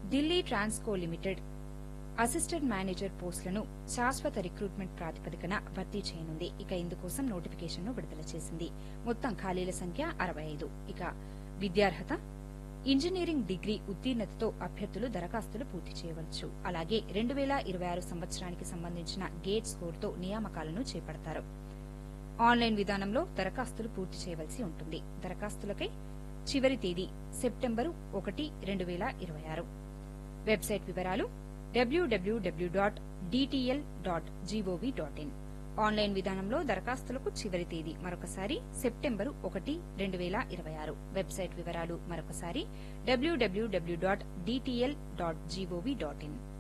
Delhi Transco limited assistant manager పోస్టులను శాశ్వత recruitment ప్రాతిపదికన భర్తీ చేయనుంది ఇక ఇందుకోసం నోటిఫికేషన్ను విడుదల చేసింది మొత్తం ఖాళీల సంఖ్య అరవై ఐదు ఇక విద్యార్హత ఇంజనీరింగ్ డిగ్రీ ఉత్తీర్ణతతో అభ్యర్థులు దరఖాస్తులు పూర్తి చేయవచ్చు అలాగే రెండు వేల ఇరవై ఆరు సంవత్సరానికి సంబంధించిన గేట్ స్కోర్తో నియామకాలను చేపడతారు ఆన్లైన్ విధానంలో దరఖాస్తులు పూర్తి చేయవలసి ఉంటుంది దరఖాస్తులకై చివరి తేదీ సెప్టెంబరు ఒకటి రెండు వేల ఇరవై ఆరు వెబ్సైట్ వివరాలు WWW dot DTL dot GOV dot in online విధానంలో దరఖాస్తులకు చివరి తేదీ మరొకసారి సెప్టెంబరు ఒకటి రెండు వేల ఇరవై ఆరు వెబ్సైట్ వివరాలు మరొకసారి WWW dot DTL dot GOV dot in